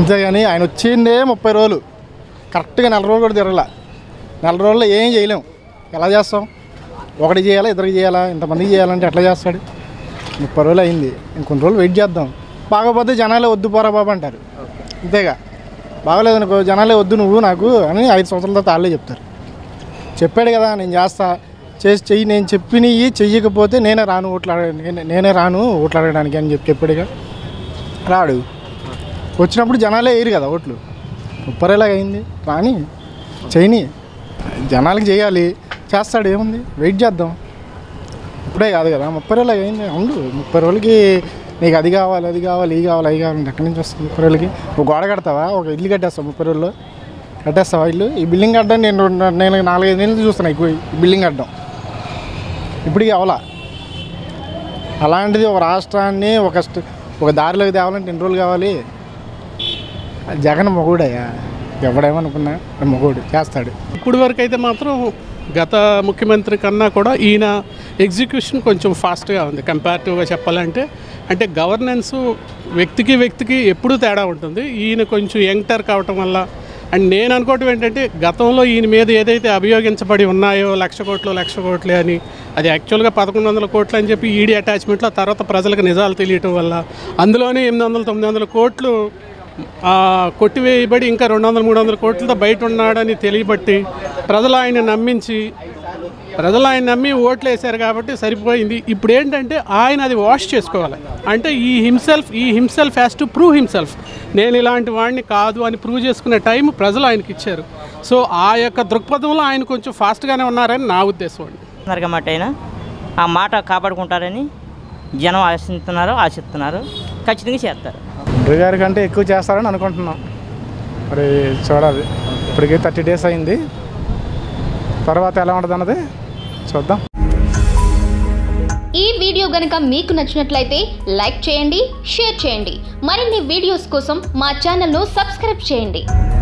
అంతేగాని ఆయన వచ్చిందే ముప్పై రోజులు కరెక్ట్గా నెల రోజులు కూడా తిరగల నెల రోజుల్లో ఏం చేయలేం ఎలా చేస్తాం ఒకటి చేయాలా ఇద్దరికి చేయాలా ఇంతమందికి చేయాలంటే ఎట్లా చేస్తాడు ముప్పై రోజులు అయింది ఇంకొన్ని రోజులు వెయిట్ చేద్దాం బాగోపోతే జనాలే వద్దు పోరా బాబు అంటారు అంతేగా బాగోలేదనుకో జనాలే వద్దు నువ్వు నాకు అని ఐదు సంవత్సరాల తర్వాత వాళ్ళే చెప్తారు చెప్పాడు కదా నేను చేస్తా చేసి చెయ్యి నేను చెప్పినవి చెయ్యకపోతే నేనే రాను ఓట్లు అడగ- నేనే- నేనే రాను ఓట్లు అడగడానికి అని చెప్పి చెప్పాడుగా రాడు వచ్చినప్పుడు జనాలే వేయరు కదా ఓట్లు ముప్పరేలాగా అయింది రాని చేయని జనాలకి చేయాలి చేస్తాడు ఏముంది వెయిట్ చేద్దాం ఇప్పుడే కాదు కదా ముప్పై రోజులు అయింది ఉండు ముప్పై రోజులకి నీకు అది కావాలి అది కావాలి ఇది కావాలి అది కావాలి ఎక్కడి నుంచి వస్తుంది ముప్పై రోజులకి ఒక గోడ కడతావా ఒక ఇల్లు కట్టేస్తావు ముప్పై రోజుల్లో కట్టేస్తావా ఇల్లు ఈ బిల్డింగ్ కట్టడం నేను రెండు- నేను నాలుగైదు నెలలు చూస్తున్నా ఎక్కువ ఈ బిల్డింగ్ కట్టడం ఇప్పటికీ అవలా అలాంటిది ఒక రాష్ట్రాన్ని ఒక స్ట్- ఒక దారిలోకి తేవాలంటే ఎన్ని రోజులు కావాలి జగన్ మొగుడయ్యా ఎవడేమనుకున్నా మొగుడు చేస్తాడు ఇప్పుడు వరకు అయితే మాత్రం గత ముఖ్యమంత్రి కన్నా కూడా ఈయన ఎగ్జిక్యూషన్ కొంచెం ఫాస్ట్గా ఉంది కంపారిటివ్గా చెప్పాలంటే అంటే గవర్నెన్స్ వ్యక్తికి వ్యక్తికి ఎప్పుడూ తేడా ఉంటుంది ఈయన కొంచెం యంగ్టర్ కావటం వల్ల అండ్ నేను అనుకోవటం ఏంటంటే గతంలో ఈయన మీద ఏదైతే అభియోగించబడి ఉన్నాయో లక్ష కోట్లు లక్ష కోట్లే అని అది యాక్చువల్గా పదకొండు వందల కోట్లు అని చెప్పి ఈడీ అటాచ్మెంట్లో తర్వాత ప్రజలకు నిజాలు తెలియటం వల్ల అందులోనే ఎనిమిది వందల తొమ్మిది వందల కోట్లు ఆ, కొట్టివేయబడి ఇంకా రెండు వందల మూడు వందల కోట్లతో బయట ఉన్నాడని తెలియబట్టి ప్రజలు ఆయన నమ్మించి ప్రజలు ఆయన నమ్మి ఓట్లు వేశారు కాబట్టి సరిపోయింది ఇప్పుడు ఏంటంటే ఆయన అది వాష్ చేసుకోవాలి అంటే ఈ హిమ్సెల్ఫ్ ఈ himself has to prove himself నేను ఇలాంటి వాడిని కాదు అని ప్రూవ్ చేసుకునే టైం ప్రజలు ఆయనకి ఇచ్చారు సో ఆ యొక్క దృక్పథంలో ఆయన కొంచెం ఫాస్ట్గానే ఉన్నారని నా ఉద్దేశం అండి ఉన్నారు మాట అయినా ఆ మాట కాపాడుకుంటారని జనం ఆశిస్తున్నారు ఆశిస్తున్నారు ఖచ్చితంగా చేస్తారు తండ్రి గారి కంటే ఎక్కువ చేస్తారని అనుకుంటున్నాం మరి చూడాలి ఇప్పటికే థర్టీ డేస్ అయింది తర్వాత ఎలా ఉంటుంది అన్నది చూద్దాం ఈ వీడియో గనుక మీకు నచ్చినట్లయితే లైక్ చేయండి షేర్ చేయండి మరిన్ని వీడియోస్ కోసం మా ఛానల్ను సబ్స్క్రైబ్ చేయండి